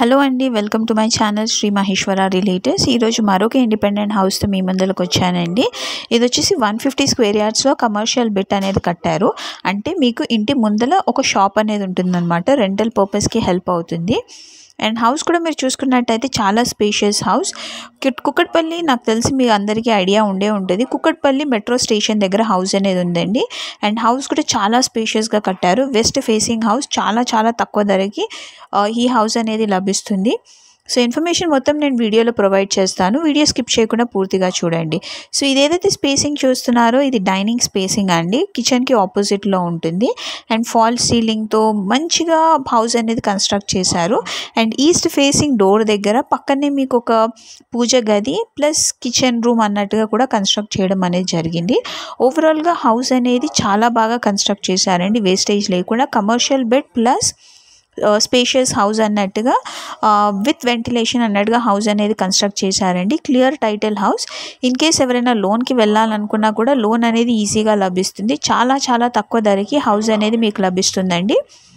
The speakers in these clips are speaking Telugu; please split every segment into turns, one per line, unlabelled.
హలో అండి welcome to my channel Sri Maheshwara realtors ఈరోజు మరొక ఇండిపెండెంట్ హౌస్తో మీ ముందరకు వచ్చానండి ఇది వచ్చేసి వన్ ఫిఫ్టీ స్క్వేర్ యార్డ్స్లో కమర్షియల్ బిట్ అనేది కట్టారు అంటే మీకు ఇంటి ముందల ఒక షాప్ అనేది ఉంటుందన్నమాట రెంటల్ పర్పస్కి హెల్ప్ అవుతుంది అండ్ హౌస్ కూడా మీరు చూసుకున్నట్టయితే చాలా స్పేషియస్ హౌస్ కిట్- కుక్కట్పల్లి నాకు తెలిసి మీ అందరికీ ఐడియా ఉండే ఉంటుంది కుక్కట్పల్లి మెట్రో స్టేషన్ దగ్గర హౌస్ అనేది ఉందండి అండ్ హౌస్ కూడా చాలా స్పేషియస్గా కట్టారు వెస్ట్ ఫేసింగ్ హౌస్ చాలా చాలా తక్కువ ధరకి ఆ, ఈ హౌస్ అనేది లభిస్తుంది సో ఇన్ఫర్మేషన్ మొత్తం నేను వీడియోలో ప్రొవైడ్ చేస్తాను వీడియో స్కిప్ చేయకుండా పూర్తిగా చూడండి సో ఇదేదైతే స్పేసింగ్ చూస్తున్నారో ఇది డైనింగ్ స్పేసింగ్ అండి కిచెన్కి ఆపోజిట్లో ఉంటుంది అండ్ ఫాల్ సీలింగ్తో మంచిగా హౌస్ అనేది కన్స్ట్రక్ట్ చేశారు అండ్ ఈస్ట్ ఫేసింగ్ డోర్ దగ్గర పక్కనే మీకు ఒక పూజ గది ప్లస్ కిచెన్ రూమ్ అన్నట్టుగా కూడా కన్స్ట్రక్ట్ చేయడం అనేది జరిగింది ఓవరాల్గా హౌస్ అనేది చాలా బాగా కన్స్ట్రక్ట్ చేశారండి వేస్టేజ్ లేకుండా commercial bed plus spacious house అన్నట్టుగా విత్ వెంటిలేషన్ అన్నట్టుగా హౌస్ అనేది కన్స్ట్రక్ట్ చేశారండి clear title house in case ఎవరైనా లోన్కి వెళ్ళాలనుకున్నా కూడా లోన్ అనేది ఈజీగా లభిస్తుంది చాలా చాలా తక్కువ ధరకి హౌస్ అనేది మీకు లభిస్తుందండి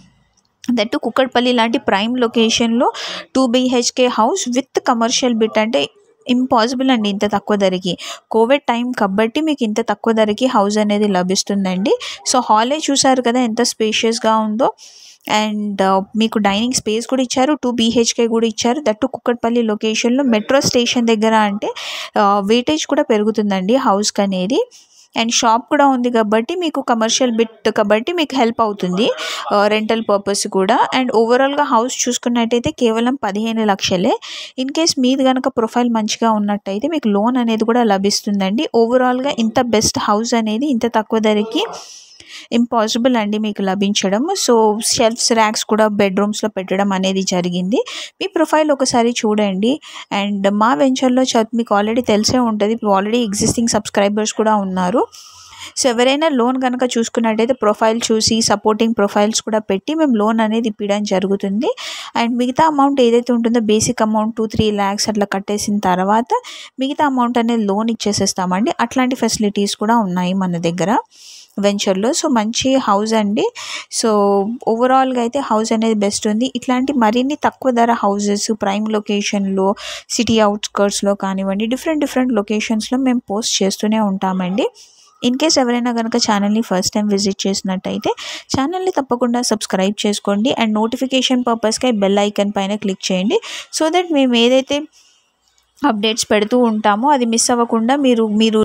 దట్టు కుక్కడ్పల్లి లాంటి ప్రైమ్ లొకేషన్లో two BHK house with commercial bit అంటే ఇంపాసిబుల్ అండి ఇంత తక్కువ ధరకి కోవిడ్ టైం కాబట్టి మీకు ఇంత తక్కువ ధరకి హౌస్ అనేది లభిస్తుందండి సో హాలే చూసారు కదా ఎంత స్పేషియస్గా ఉందో అండ్ మీకు డైనింగ్ స్పేస్ కూడా ఇచ్చారు టూ బీహెచ్కే కూడా ఇచ్చారు దట్టు కుక్కట్పల్లి లొకేషన్లో మెట్రో స్టేషన్ దగ్గర అంటే వెయిటేజ్ కూడా పెరుగుతుందండి హౌస్కి అనేది అండ్ షాప్ కూడా ఉంది కాబట్టి మీకు కమర్షియల్ బిట్ కాబట్టి మీకు హెల్ప్ అవుతుంది రెంటల్ పర్పస్ కూడా అండ్ ఓవరాల్గా హౌస్ చూసుకున్నట్టయితే కేవలం పదిహేను లక్షలే ఇన్ కేస్ మీది కనుక ప్రొఫైల్ మంచిగా ఉన్నట్టయితే మీకు లోన్ అనేది కూడా లభిస్తుందండి ఓవరాల్గా ఇంత బెస్ట్ హౌస్ అనేది ఇంత తక్కువ ధరకి ఇంపాసిబుల్ అండి మీకు లభించడం సో షెల్ఫ్స్ ర్యాక్స్ కూడా బెడ్రూమ్స్లో పెట్టడం అనేది జరిగింది మీ ప్రొఫైల్ ఒకసారి చూడండి అండ్ మా వెంచర్లో చ మీకు ఆల్రెడీ తెలిసే ఉంటుంది ఆల్రెడీ ఎగ్జిస్టింగ్ సబ్స్క్రైబర్స్ కూడా ఉన్నారు సో ఎవరైనా లోన్ కనుక చూసుకున్నట్టయితే ప్రొఫైల్ చూసి సపోర్టింగ్ ప్రొఫైల్స్ కూడా పెట్టి మేము లోన్ అనేది ఇప్పించడం జరుగుతుంది అండ్ మిగతా అమౌంట్ ఏదైతే ఉంటుందో basic amount two three lakhs అట్లా కట్టేసిన తర్వాత మిగతా అమౌంట్ అనేది లోన్ ఇచ్చేసేస్తామండి అట్లాంటి ఫెసిలిటీస్ కూడా ఉన్నాయి మన దగ్గర వెంచర్లో సో మంచి హౌస్ అండి సో ఓవరాల్గా అయితే హౌస్ అనేది బెస్ట్ ఉంది ఇట్లాంటి మరిన్ని తక్కువ ధర హౌసెస్ ప్రైమ్ లొకేషన్లో సిటీ అవుట్స్కర్ట్స్లో కానివ్వండి డిఫరెంట్ డిఫరెంట్ లొకేషన్స్లో మేము పోస్ట్ చేస్తూనే ఉంటామండి ఇన్ కేస్ ఎవరైనా కనుక ఛానల్ని ఫస్ట్ టైం విజిట్ చేసినట్టయితే ఛానల్ని తప్పకుండా సబ్స్క్రైబ్ చేసుకోండి అండ్ నోటిఫికేషన్ పర్పస్కి బెల్ ఐకన్ పైన క్లిక్ చేయండి సో దట్ మేము ఏదైతే అప్డేట్స్ పెడుతూ ఉంటామో అది మిస్ అవ్వకుండా మీరు మీరు